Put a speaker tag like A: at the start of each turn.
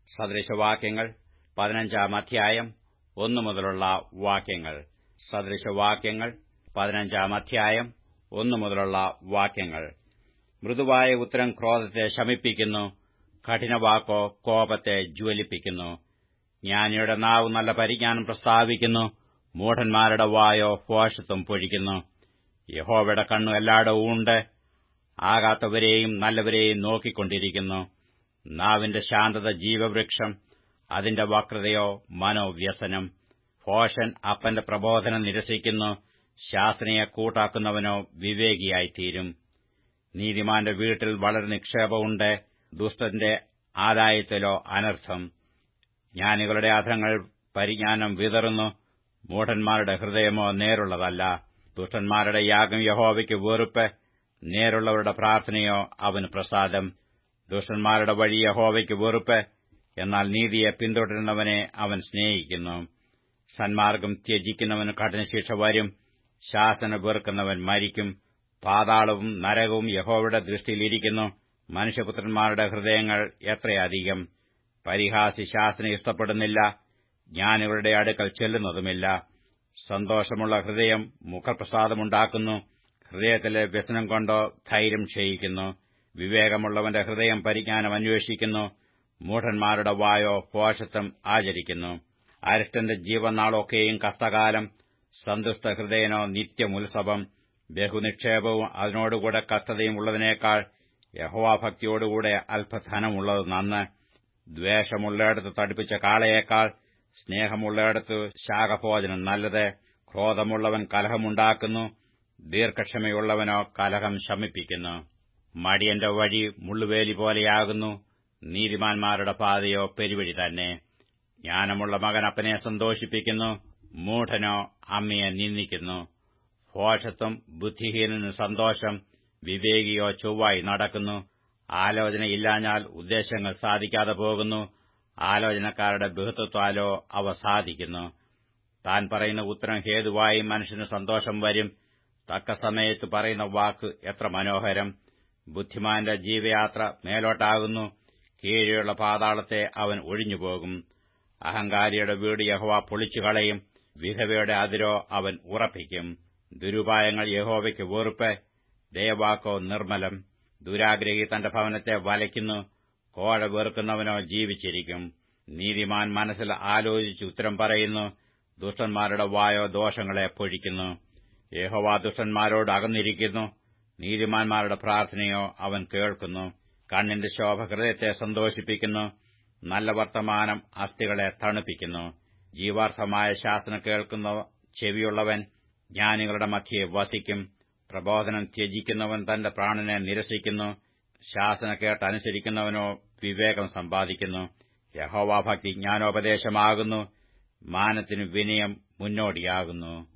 A: സദൃശവാക്യങ്ങൾ പതിനഞ്ചാം അധ്യായം ഒന്നു മുതലുള്ള വാക്യങ്ങൾ സദൃശവാക്യങ്ങൾ പതിനഞ്ചാം അധ്യായം ഒന്നു മുതലുള്ള വാക്യങ്ങൾ മൃദുവായ ഉത്തരം ക്രോധത്തെ ശമിപ്പിക്കുന്നു കഠിനവാക്കോ കോപത്തെ ജ്വലിപ്പിക്കുന്നു ജ്ഞാനിയുടെ നാവ് നല്ല പരിജ്ഞാനം പ്രസ്താവിക്കുന്നു മൂഢന്മാരുടെ വായോ ഭോഷത്വം പൊഴിക്കുന്നു യഹോവയുടെ കണ്ണു എല്ലായിടവും ഉണ്ട് ആകാത്തവരെയും നല്ലവരെയും നോക്കിക്കൊണ്ടിരിക്കുന്നു നാവിന്റെ ശാന്തത ജീവവൃക്ഷം അതിന്റെ വക്രതയോ മനോവ്യസനം ഭോഷൻ അപ്പന്റെ പ്രബോധനം നിരസിക്കുന്നു ശാസ്ത്രീയെ കൂട്ടാക്കുന്നവനോ വിവേകിയായിത്തീരും നീതിമാന്റെ വീട്ടിൽ വളരെ നിക്ഷേപമുണ്ട് ദുഷ്ടന്റെ ആദായത്തിലോ അനർത്ഥം ജ്ഞാനികളുടെ അധങ്ങൾ പരിജ്ഞാനം വിതറുന്നു മൂഢന്മാരുടെ ഹൃദയമോ നേരുള്ളതല്ല ദുഷ്ടന്മാരുടെ യാഗം യഹോവയ്ക്ക് വെറുപ്പ് നേരുള്ളവരുടെ പ്രാർത്ഥനയോ അവന് പ്രസാദം ദുഷ്ടന്മാരുടെ വഴി യഹോവയ്ക്ക് വെറുപ്പ് എന്നാൽ നീതിയെ പിന്തുടരുന്നവനെ അവൻ സ്നേഹിക്കുന്നു സന്മാർഗം ത്യജിക്കുന്നവന് കഠിനശിക്ഷ വരും ശാസന വെറുക്കുന്നവൻ മരിക്കും പാതാളവും നരകവും യഹോവയുടെ ദൃഷ്ടിയിലിരിക്കുന്നു മനുഷ്യപുത്രന്മാരുടെ ഹൃദയങ്ങൾ എത്രയധികം പരിഹാസി ശാസന ഇഷ്ടപ്പെടുന്നില്ല ജ്ഞാനികളുടെ അടുക്കൽ ചെല്ലുന്നതുമില്ല സന്തോഷമുള്ള ഹൃദയം മുഖപ്രസാദമുണ്ടാക്കുന്നു ഹൃദയത്തിലെ വ്യസനം കൊണ്ടോ ധൈര്യം ക്ഷയിക്കുന്നു വിവേകമുള്ളവന്റെ ഹൃദയം പരിജ്ഞാനം അന്വേഷിക്കുന്നു മൂഢന്മാരുടെ വായോ പോഷത്വം ആചരിക്കുന്നു അരിഷ്ടന്റെ ജീവനാളൊക്കെയും കഷ്ടകാലം സന്തുഷ്ട ഹൃദയനോ നിത്യമുത്സവം ബഹുനിക്ഷേപവും അതിനോടുകൂടെ കഷ്ടതയും ഉള്ളതിനേക്കാൾ യഹോവാഭക്തിയോടുകൂടെ അല്പധനമുള്ളത് നന്ന് ദ്വേഷമുള്ളയിടത്ത് തടിപ്പിച്ച കാളയേക്കാൾ സ്നേഹമുള്ളയിടത്ത് ശാഖഭോജനം നല്ലത് ക്രോധമുള്ളവൻ കലഹമുണ്ടാക്കുന്നു ദീർഘക്ഷമയുള്ളവനോ കലഹം ശമിപ്പിക്കുന്നു മടിയന്റെ വഴി മുള്ളുവേലി പോലെയാകുന്നു നീതിമാന്മാരുടെ പാതയോ പെരുവഴി തന്നെ ജ്ഞാനമുള്ള മകൻ അപ്പനെ സന്തോഷിപ്പിക്കുന്നു മൂഢനോ അമ്മയെ നിന്ദിക്കുന്നു ഭോഷത്വം ബുദ്ധിഹീനന് സന്തോഷം വിവേകിയോ ചൊവ്വായി നടക്കുന്നു ആലോചനയില്ലാഞ്ഞാൽ ഉദ്ദേശങ്ങൾ സാധിക്കാതെ പോകുന്നു ആലോചനക്കാരുടെ ബഹുത്വത്താലോ അവ സാധിക്കുന്നു താൻ പറയുന്ന ഉത്തരം ഹേതുവായി മനുഷ്യന് സന്തോഷം വരും തക്ക സമയത്ത് പറയുന്ന വാക്ക് എത്ര മനോഹരം ബുദ്ധിമാന്റെ ജീവയാത്ര മേലോട്ടാകുന്നു കീഴെയുള്ള പാതാളത്തെ അവൻ ഒഴിഞ്ഞുപോകും അഹങ്കാരിയുടെ വീട് യഹോവ പൊളിച്ചുകളയും വിധവയുടെ അതിരോ അവൻ ഉറപ്പിക്കും ദുരുപായങ്ങൾ യഹോവയ്ക്ക് വെറുപ്പ് ദയവാക്കോ നിർമ്മലം ദുരാഗ്രഹി തന്റെ ഭവനത്തെ വലയ്ക്കുന്നു കോഴ വെറുക്കുന്നവനോ ജീവിച്ചിരിക്കും നീതിമാൻ മനസ്സിൽ ആലോചിച്ച് ഉത്തരം പറയുന്നു ദുഷ്ടന്മാരുടെ വായോ ദോഷങ്ങളെ പൊഴിക്കുന്നു യഹോവ ദുഷ്ടന്മാരോട് അകന്നിരിക്കുന്നു നീതിമാന്മാരുടെ പ്രാർത്ഥനയോ അവൻ കേൾക്കുന്നു കണ്ണിന്റെ ശോഭ ഹൃദയത്തെ സന്തോഷിപ്പിക്കുന്നു നല്ല വർത്തമാനം അസ്ഥികളെ തണുപ്പിക്കുന്നു ജീവാർത്ഥമായ ശാസനം കേൾക്കുന്ന ചെവിയുള്ളവൻ ജ്ഞാനികളുടെ മധ്യയെ വസിക്കും പ്രബോധനം ത്യജിക്കുന്നവൻ തന്റെ പ്രാണനെ നിരസിക്കുന്നു ശാസന കേട്ടനുസരിക്കുന്നവനോ വിവേകം സമ്പാദിക്കുന്നു യഹോവാഭക്തി ജ്ഞാനോപദേശമാകുന്നു മാനത്തിനു വിനയം മുന്നോടിയാകുന്നു